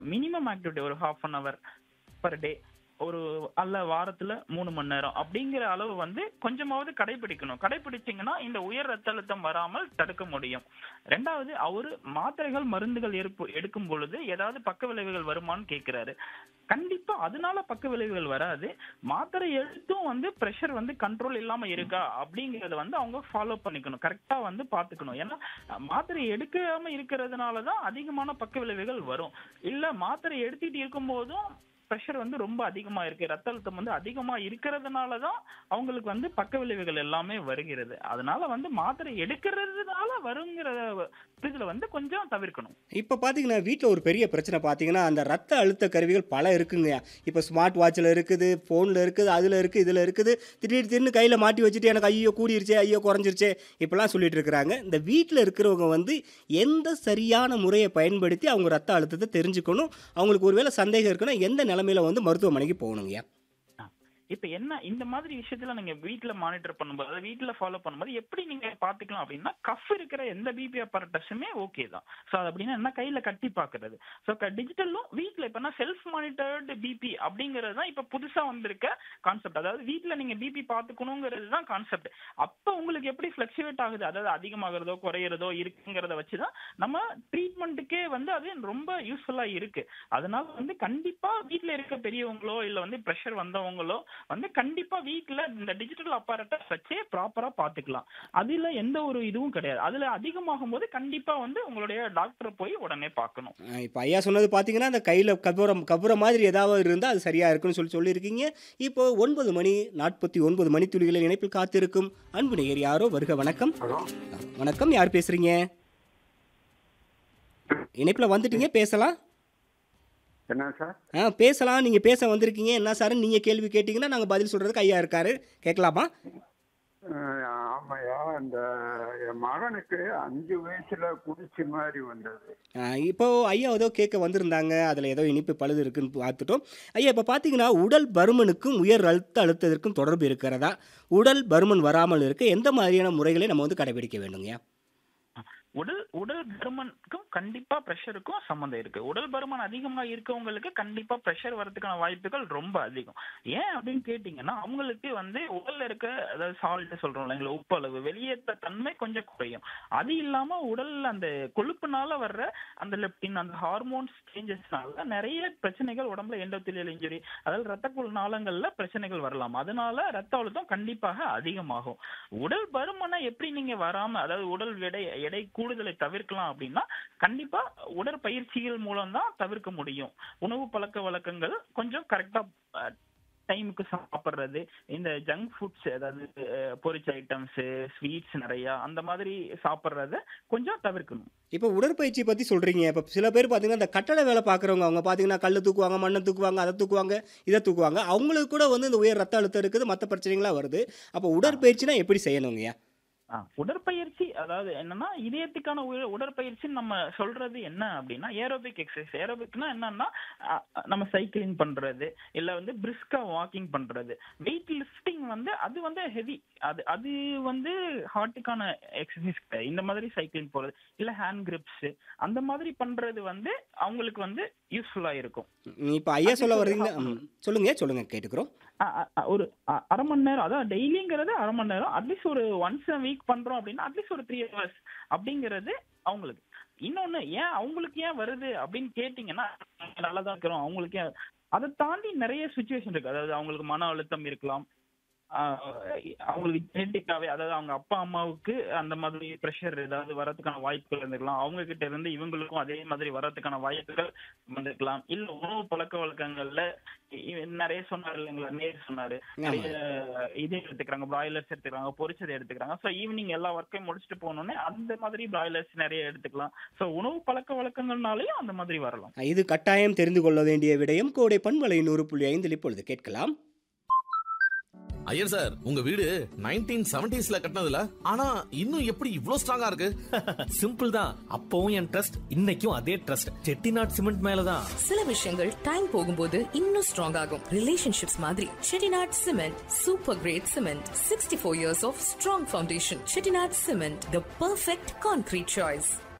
minimum activity ஒரு half an hour per day ஒரு அல்ல வாரத்துல மூணு மணி நேரம் அப்படிங்கிற அளவு வந்து கொஞ்சமாவது கடைபிடிக்கணும் கடைபிடிச்சீங்கன்னா இந்த உயர் ரத்த அழுத்தம் வராமல் தடுக்க முடியும் ரெண்டாவது அவரு மாத்திரைகள் மருந்துகள் எடுப்பு எடுக்கும் பொழுது ஏதாவது பக்க விளைவுகள் வருமான்னு கேக்குறாரு கண்டிப்பா அதனால பக்க விளைவுகள் வராது மாத்திரை எடுத்தும் வந்து பிரஷர் வந்து கண்ட்ரோல் இல்லாம இருக்கா அப்படிங்கறத வந்து அவங்க ஃபாலோ பண்ணிக்கணும் கரெக்டா வந்து பாத்துக்கணும் ஏன்னா அஹ், மாத்திரை எடுக்காம இருக்கிறதுனால தான் அதிகமான பக்க விளைவுகள் வரும் இல்ல மாத்திரை எடுத்துட்டு இருக்கும் போதும் ப்ரெஷர் வந்து ரொம்ப அதிகமா இருக்கு ரத்த அழுத்தம் வந்து அதிகமா இருக்கிறதுனால தான் அவங்களுக்கு வந்து பக்க விளைவுகள் எல்லாமே வருகிறது அதனால வந்து மாத்திரை எடுக்கிறதுனால வருங்கிற இதுல வந்து கொஞ்சம் தவிர்க்கணும் இப்போ பார்த்தீங்கன்னா வீட்டில் ஒரு பெரிய பிரச்சனை பார்த்தீங்கன்னா அந்த ரத்த அழுத்த கருவிகள் பல இருக்குங்க இப்போ ஸ்மார்ட் வாட்சில் இருக்குது ஃபோனில் இருக்குது அதில் இருக்குது இதில் இருக்குது திடீர் திடீர்னு கையில் மாட்டி வச்சுட்டு எனக்கு ஐயோ கூடிருச்சே ஐயோ குறைஞ்சிருச்சே இப்படிலாம் சொல்லிட்டு இருக்கிறாங்க இந்த வீட்டில் இருக்கிறவங்க வந்து எந்த சரியான முறையை பயன்படுத்தி அவங்க ரத்த அழுத்தத்தை தெரிஞ்சுக்கணும் அவங்களுக்கு ஒருவேளை சந்தேகம் இருக்குன்னா எந்த நிலமையில வந்து மருத்துவமனைக்கு போகணுங்கய்யா இப்ப என்ன இந்த மாதிரி விஷயத்துல நீங்க வீட்ல மானிட்டர் பண்ணும்போது அதாவது வீட்ல ஃபாலோ பண்ணும்போது எப்படி நீங்க பாத்துக்கலாம் அப்படின்னா கஃப் இருக்கிற எந்த பிபி அப்பாரட்டஸுமே ஓகே தான் சோ அது அப்படின்னா என்ன கையில கட்டி பாக்குறது சோ டிஜிட்டலும் வீட்ல இப்ப செல்ஃப் மானிட்டர்டு பிபி அப்படிங்கிறது தான் இப்ப புதுசா வந்திருக்க கான்செப்ட் அதாவது வீட்ல நீங்க பிபி பாத்துக்கணுங்கிறது தான் கான்செப்ட் அப்ப உங்களுக்கு எப்படி ஃபிளக்சுவேட் ஆகுது அதாவது அதிகமாகிறதோ குறையிறதோ இருக்குங்கிறத வச்சுதான் நம்ம ட்ரீட்மெண்ட்டுக்கே வந்து அது ரொம்ப யூஸ்ஃபுல்லா இருக்கு அதனால வந்து கண்டிப்பா வீட்ல இருக்க பெரியவங்களோ இல்ல வந்து ப்ரெஷர் வந்தவங்களோ வந்து கண்டிப்பா வீட்ல இந்த டிஜிட்டல் அப்பாரட்டஸ் வச்சே ப்ராப்பரா பாத்துக்கலாம் அதுல எந்த ஒரு இதுவும் கிடையாது அதுல அதிகமாகும் போது கண்டிப்பா வந்து உங்களுடைய டாக்டரை போய் உடனே பார்க்கணும் இப்போ ஐயா சொன்னது பார்த்தீங்கன்னா அந்த கையில் கபுரம் கபுர மாதிரி ஏதாவது இருந்தால் அது சரியாக இருக்குன்னு சொல்லி சொல்லியிருக்கீங்க இப்போ ஒன்பது மணி நாற்பத்தி ஒன்பது மணி துளிகளில் இணைப்பில் காத்திருக்கும் அன்பு நேயர் யாரோ வருக வணக்கம் வணக்கம் யார் பேசுறீங்க இணைப்பில் வந்துட்டீங்க பேசலாம் என்ன சார் ஆ பேசலாம் நீங்கள் பேச வந்திருக்கீங்க என்ன சார் நீங்கள் கேள்வி கேட்டிங்கன்னா நாங்கள் பதில் சொல்கிறதுக்கு ஐயா இருக்காரு கேட்கலாமா அஹ் ஆமாய்யா இந்த என் மகனுக்கு அஞ்சு வயசுல குடிச்சு மாதிரி வந்தது ஆ, இப்போ ஐயா ஏதோ கேட்க வந்திருந்தாங்க அதில் ஏதோ இனிப்பு பழுது இருக்குன்னு பார்த்துட்டோம் ஐயா இப்போ பார்த்தீங்கன்னா உடல் பருமனுக்கும் உயர் அழுத்த அழுத்தத்திற்கும் தொடர்பு இருக்கிறதா உடல் பருமன் வராமல் இருக்க எந்த மாதிரியான முறைகளை நம்ம வந்து கடைபிடிக்க வேண்டுங்கய்யா உடல் உடல் பருமனுக்கும் கண்டிப்பா ப்ரெஷருக்கும் சம்மந்தம் இருக்கு உடல் பருமன் அதிகமா இருக்கவங்களுக்கு கண்டிப்பா ப்ரெஷர் வரதுக்கான வாய்ப்புகள் ரொம்ப அதிகம் ஏன் அப்படின்னு கேட்டீங்கன்னா அவங்களுக்கு வந்து உடல்ல இருக்க அதாவது சால்ட் சொல்றோம் இல்லைங்களா உப்பு அளவு வெளியேற்ற தன்மை கொஞ்சம் குறையும் அது இல்லாம உடல்ல அந்த கொழுப்புனால வர்ற அந்த லெப்டின் அந்த ஹார்மோன்ஸ் சேஞ்சஸ்னால நிறைய பிரச்சனைகள் உடம்புல எண்டோத்திலியல் இன்ஜுரி அதாவது ரத்த குழல் நாளங்கள்ல பிரச்சனைகள் வரலாம் அதனால ரத்த அழுத்தம் கண்டிப்பாக அதிகமாகும் உடல் பருமனை எப்படி நீங்க வராம அதாவது உடல் எடை எடை கூடுதலை தவிர்க்கலாம் அப்படின்னா கண்டிப்பா உடற்பயிற்சிகள் மூலம் தான் தவிர்க்க முடியும் உணவு பழக்க வழக்கங்கள் கொஞ்சம் கரெக்டா டைமுக்கு சாப்பிடுறது இந்த ஜங்க் ஃபுட்ஸ் அதாவது அஹ், பொரிச்ச ஐட்டம்ஸ் ஸ்வீட்ஸ் நிறைய அந்த மாதிரி சாப்பிடுறத கொஞ்சம் தவிர்க்கணும் இப்போ உடற்பயிற்சி பற்றி சொல்கிறீங்க இப்போ சில பேர் பார்த்தீங்கன்னா இந்த கட்டட வேலை பார்க்குறவங்க அவங்க பார்த்தீங்கன்னா கல் தூக்குவாங்க மண்ணை தூக்குவாங்க அதை தூக்குவாங்க இதை தூக்குவாங்க அவங்களுக்கு கூட வந்து இந்த உயர் ரத்த அழுத்தம் இருக்குது மற்ற பிரச்சனைகளாக வருது அப்போ உடற்பயிற்சினா எப்படி செய்யணுங்கய்யா ஆ, உடற்பயிற்சி அதாவது என்னன்னா இதயத்துக்கான உய- உடற்பயிற்சின்னு நம்ம சொல்றது என்ன அப்படின்னா ஏரோபிக் எக்ஸசைஸ் ஏரோபிக்னா என்னன்னா அ, நம்ம சைக்கிளிங் பண்றது இல்ல வந்து பிரிஸ்கா வாக்கிங் பண்றது வெயிட் லிஃப்டிங் வந்து அது வந்து ஹெவி அது அது வந்து ஹார்ட்டுக்கான எக்ஸசைஸ் இந்த மாதிரி சைக்கிளிங் போறது இல்ல ஹேண்ட் கிரிப்ஸ் அந்த மாதிரி பண்றது வந்து அவங்களுக்கு வந்து யூஸ்ஃபுல்லா இருக்கும் இப்போ ஐயா சொல்ல வர்றீங்களா ம், சொல்லுங்க சொல்லுங்க கேட்டுக்கிறோம் அ- அ- அ- ஒரு அ- அரை மணி நேரம் அதான் டெய்லிங்கிறது அரை மணி நேரம் அட்லீஸ்ட் ஒரு ஒன்ஸ் அ வீக் பண்றோம் அப்படின்னா அட்லீஸ்ட் ஒரு த்ரீ ஹவர்ஸ் அப்படிங்கிறது அவங்களுக்கு இன்னொன்னு ஏன் அவங்களுக்கு ஏன் வருது அப்படின்னு கேட்டீங்கன்னா நல்லா தான் இருக்கிறோம் அவங்களுக்கு ஏன் அதை தாண்டி நிறைய சுச்சுவேஷன் இருக்கு அதாவது அவங்களுக்கு மன அழுத்தம் இருக்கலாம் ஆஹ் அவங்களுக்கு ஜெனட்டிக்காவே அதாவது அவங்க அப்பா அம்மாவுக்கு அந்த மாதிரி ப்ரெஷர் ஏதாவது வரதுக்கான வாய்ப்புகள் இருந்திருக்கலாம் அவங்க கிட்ட இருந்து இவங்களுக்கும் அதே மாதிரி வரதுக்கான வாய்ப்புகள் வந்திருக்கலாம் இல்ல உணவு பழக்க வழக்கங்கள்ல இ- நிறைய சொன்னாரு இல்லைங்களா நேர் சொன்னாரு நிறைய இது எடுத்துக்கிறாங்க பிராய்லர்ஸ் எடுத்துக்கிறாங்க பொரிச்சதை எடுத்துக்கிறாங்க ஸோ ஈவினிங் எல்லா ஒர்க்கையும் முடிச்சுட்டு போனோடனே அந்த மாதிரி பிராய்லர்ஸ் நிறைய எடுத்துக்கலாம் ஸோ உணவு பழக்க வழக்கங்கள்னாலயும் அந்த மாதிரி வரலாம் இது கட்டாயம் தெரிந்து கொள்ள வேண்டிய விடயம் கோடை பண்பலை நூறு புள்ளி ஐந்தில் இப்பொழுது கேட்கலாம் ஐயர் சார் உங்க வீடு நைன்டீன் செவன்டிஸ்ல கட்டினதுல ஆனா இன்னும் எப்படி இவ்ளோ ஸ்ட்ராங்கா இருக்கு சிம்பிள் தான் அப்பவும் என் ட்ரஸ்ட் இன்னைக்கும் அதே ட்ரஸ்ட் செட்டிநாட் சிமெண்ட் மேலதான் சில விஷயங்கள் டைம் போகும்போது இன்னும் ஸ்ட்ராங் ஆகும் ரிலேஷன்ஷிப்ஸ் மாதிரி Chettinad cement super great cement sixty four years of strong foundation Chettinad cement the perfect concrete choice